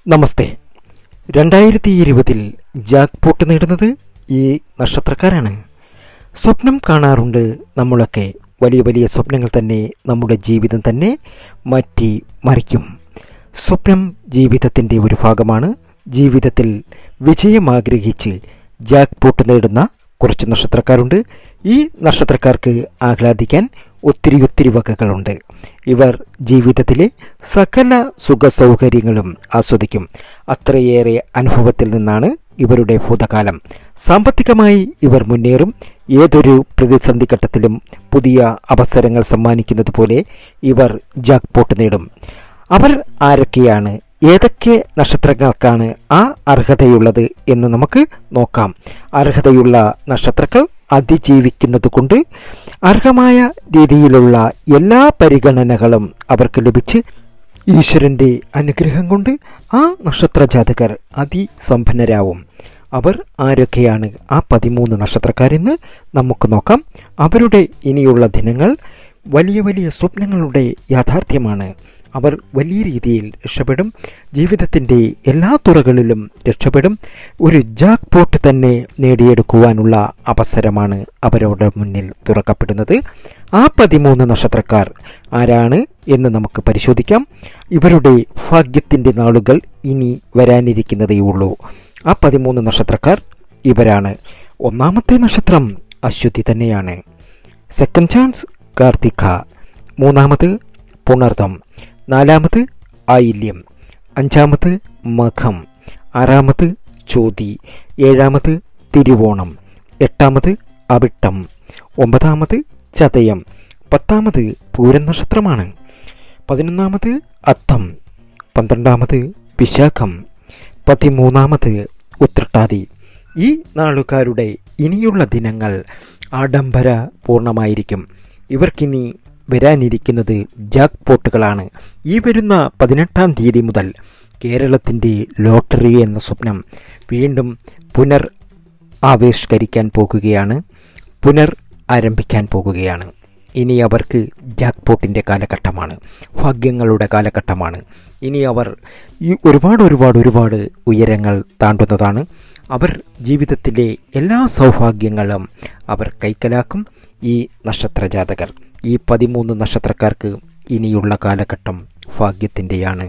നമസ്തേ രണ്ടായിരത്തി ഇരുപതിൽ ജാക്ക്പോട്ട് നേടുന്നത് ഈ നക്ഷത്രക്കാരാണ് സ്വപ്നം കാണാറുണ്ട് നമ്മളൊക്കെ വലിയ വലിയ സ്വപ്നങ്ങൾ തന്നെ നമ്മുടെ ജീവിതം തന്നെ മാറ്റി മറിക്കും സ്വപ്നം ജീവിതത്തിൻ്റെ ഒരു ഭാഗമാണ് ജീവിതത്തിൽ വിജയം ആഗ്രഹിച്ച് ജാക്ക്പോട്ട് നേടുന്ന കുറച്ച് നക്ഷത്രക്കാരുണ്ട് ഈ നക്ഷത്രക്കാർക്ക് ആഹ്ലാദിക്കാൻ ഒത്തിരി ഒത്തിരി വകകളുണ്ട് ഇവർ ജീവിതത്തിലെ സകല സുഖ സൗകര്യങ്ങളും ആസ്വദിക്കും അത്രയേറെ അനുഭവത്തിൽ നിന്നാണ് ഇവരുടെ ഭൂതകാലം സാമ്പത്തികമായി ഇവർ മുന്നേറും ഏതൊരു പ്രതിസന്ധി ഘട്ടത്തിലും പുതിയ അവസരങ്ങൾ സമ്മാനിക്കുന്നത് പോലെ ഇവർ ജാക്ക്പോട്ട് നേടും അവർ ആരൊക്കെയാണ് ഏതൊക്കെ നക്ഷത്രങ്ങൾക്കാണ് ആ അർഹതയുള്ളത് എന്ന് നമുക്ക് നോക്കാം അർഹതയുള്ള നക്ഷത്രങ്ങൾ അതിജീവിക്കുന്നത് കൊണ്ട് അർഹമായ രീതിയിലുള്ള എല്ലാ പരിഗണനകളും അവർക്ക് ലഭിച്ച് ഈശ്വരൻ്റെ അനുഗ്രഹം കൊണ്ട് ആ നക്ഷത്ര ജാതകർ അതിസമ്പന്നരാവും അവർ ആരൊക്കെയാണ് ആ പതിമൂന്ന് നക്ഷത്രക്കാരെന്ന് നമുക്ക് നോക്കാം അവരുടെ ഇനിയുള്ള ദിനങ്ങൾ വലിയ വലിയ സ്വപ്നങ്ങളുടെ യാഥാർത്ഥ്യമാണ് അവർ വലിയ രീതിയിൽ രക്ഷപ്പെടും ജീവിതത്തിൻ്റെ എല്ലാ തുറകളിലും രക്ഷപ്പെടും ഒരു ജാക്ക് പോട്ട് തന്നെ നേടിയെടുക്കുവാനുള്ള അവസരമാണ് അവരുടെ മുന്നിൽ തുറക്കപ്പെടുന്നത് ആ പതിമൂന്ന് നക്ഷത്രക്കാർ ആരാണ് എന്ന് നമുക്ക് പരിശോധിക്കാം ഇവരുടെ ഭാഗ്യത്തിൻ്റെ നാളുകൾ ഇനി വരാനിരിക്കുന്നതേയുള്ളൂ ആ പതിമൂന്ന് നക്ഷത്രക്കാർ ഇവരാണ് ഒന്നാമത്തെ നക്ഷത്രം അശ്വതി തന്നെയാണ് സെക്കൻഡ് ചാൻസ് കാർത്തിക മൂന്നാമത് പുണർദം നാലാമത് ആയില്യം അഞ്ചാമത് മഖം ആറാമത് ചോതി ഏഴാമത് തിരുവോണം എട്ടാമത് അവിട്ടം ഒമ്പതാമത് ചതയം പത്താമത് പൂരൻ നക്ഷത്രമാണ് പതിനൊന്നാമത് അത്തം പന്ത്രണ്ടാമത് വിശാഖം പതിമൂന്നാമത് ഉത്രട്ടാതി ഈ നാളുകാരുടെ ഇനിയുള്ള ദിനങ്ങൾ ആഡംബര പൂർണ്ണമായിരിക്കും ഇവർക്കിനി വരാനിരിക്കുന്നത് ജാക്ക് പോട്ടുകളാണ് ഈ വരുന്ന പതിനെട്ടാം തീയതി മുതൽ കേരളത്തിൻ്റെ ലോട്ടറി എന്ന സ്വപ്നം വീണ്ടും പുനർ ആവിഷ്കരിക്കാൻ പോകുകയാണ് പുനർ ആരംഭിക്കാൻ പോകുകയാണ് ഇനി അവർക്ക് ജാക്ക്പോട്ടിൻ്റെ കാലഘട്ടമാണ് ഭാഗ്യങ്ങളുടെ കാലഘട്ടമാണ് ഇനി അവർ ഈ ഒരുപാട് ഒരുപാട് ഒരുപാട് ഉയരങ്ങൾ താണ്ടുന്നതാണ് അവർ ജീവിതത്തിലെ എല്ലാ സൗഭാഗ്യങ്ങളും അവർ കൈക്കലാക്കും ഈ നക്ഷത്ര ജാതകർ ഈ പതിമൂന്ന് നക്ഷത്രക്കാർക്ക് ഇനിയുള്ള കാലഘട്ടം ഭാഗ്യത്തിൻ്റെയാണ്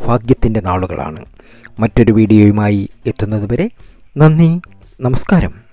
ഭാഗ്യത്തിൻ്റെ നാളുകളാണ് മറ്റൊരു വീഡിയോയുമായി എത്തുന്നതുവരെ നന്ദി നമസ്കാരം